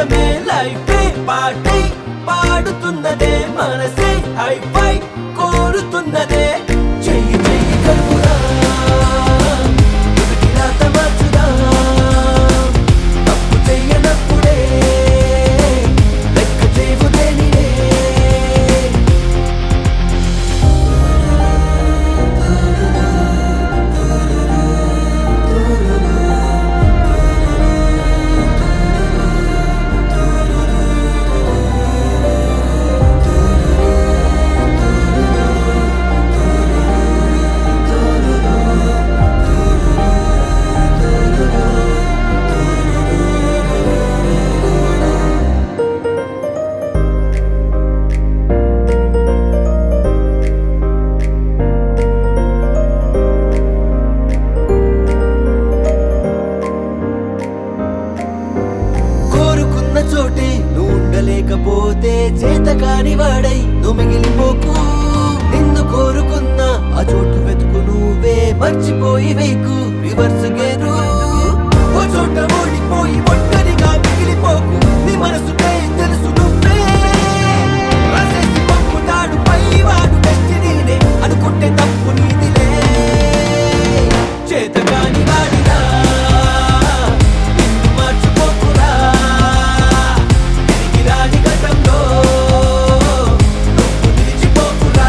కోసమే లైఫ్ పాటై పాడుతున్నదే మనసే హైఫై కోరుతున్నదే చెయ్యి చెయ్యి కలుపురా ఎదుటిలా తమాచుదా తప్పు చెయ్యనప్పుడే లెక్క చేయవు దేనినే కోరుకున్న చోటే నువ్వు ఉండలేకపోతే చేత కాని వాడై నువ్వు మిగిలిపోకు నిన్ను కోరుకున్న ఆ చోటు వెతుకు నువ్వే మర్చిపోయి వేకు రివర్స్ గేరు ఓ చోట ఓడిపోయి ఒంటరిగా మిగిలిపోకు నీ మనసుకే తెలుసు నువ్వే రాసేసి పంపుతాడు పైవాడు డెస్టినీనే అనుకుంటే తప్పు నీదిలే చేతగాని వాడినా నిన్ను మార్చుకోకురా తిరిగి రాని గతంలో నువ్వు నిలిచిపోకురా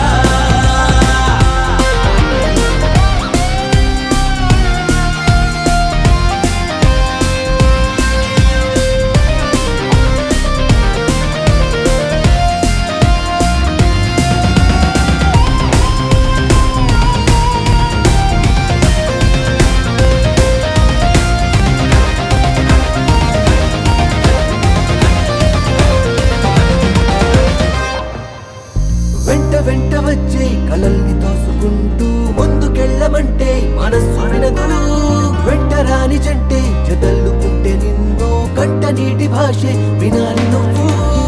వెంట వెంట వచ్చే కలల్ని తోసుకుంటూ ముందుకెళ్ళమంటే మనస్సు వినదు వెంట రాని జంటే జతల్లుకుంటే నిన్ను కంట నీటి భాషే వినాలి నువ్వు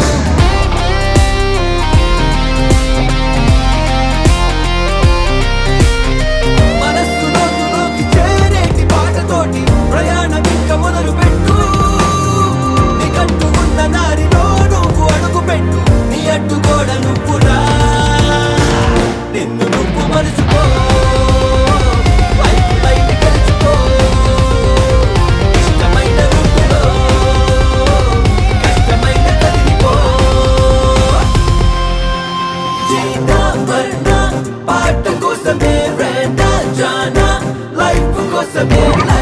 మనస్సు లోతులోకి చేరేటి పాటతోటి ప్రయాణం ఇంక మొదలు పెట్టు నీకంటూ ఉన్న దారిలో నువ్వు అడుగు పెట్టు నీ అడ్డుగోడ నువ్వురా నిన్ను నువ్వు మరుచుకో లైఫ్ లైట్ గెలుచుకో ఇష్టమైన రూపులో కష్టమైన కదిలిపో జీనా మరణ పాట కోసమే రేనా జానా లైఫ్ కోసమే